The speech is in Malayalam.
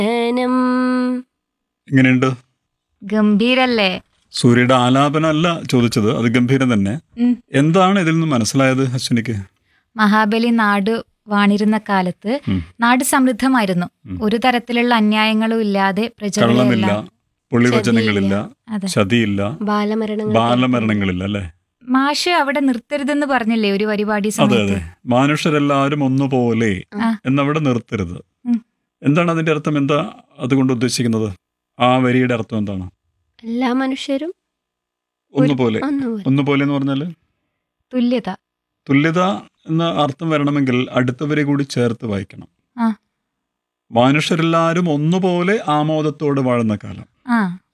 നം. ഇങ്ങനെയുണ്ട് ഗംഭീരല്ലേ സൂര്യയുടെ ആലാപനമല്ല ചോദിച്ചത് അത് ഗംഭീരം തന്നെ ഉം. എന്താണ് ഇതിൽ നിന്ന് മനസ്സിലായത് അശ്വിനിക്ക് മഹാബലി നാട് വാണിരുന്ന കാലത്ത് ഉം. നാട് സമൃദ്ധമായിരുന്നു ഒരു തരത്തിലുള്ള അന്യായങ്ങളും ഇല്ലാതെ കള്ളമില്ല പ്രജകളെല്ലാം പുള്ളിവചനങ്ങളില്ല അതെ ചതിയില്ല ബാലമരണങ്ങൾ ബാലമരണങ്ങളില്ല അല്ലേ മാഷ് അവിടെ നിർത്തരുതെന്ന് പറഞ്ഞില്ലേ ഒരു പരിപാടി അതെ സമയത്ത് അതെ മനുഷ്യരെല്ലാവരും ഒന്നുപോലെ ആ. എന്നവിടെ നിർത്തരുത് ഉം. എന്താണ് അതിന്റെ അർത്ഥം എന്താ അതുകൊണ്ട് ഉദ്ദേശിക്കുന്നത് ആ വരിയുടെ അർത്ഥം എന്താണ് എല്ലാ മനുഷ്യരും ഒന്നുപോലെ ഒന്നുപോലെ ഒന്നുപോലെ എന്ന് പറഞ്ഞാല് തുല്യത തുല്യത എന്ന അർത്ഥം വരണമെങ്കിൽ അടുത്ത വരി കൂടി ചേർത്ത് വായിക്കണം ആ. മനുഷ്യരെല്ലാവരും ഒന്നുപോലെ ആമോദത്തോടെ വാഴുന്ന കാലം ആ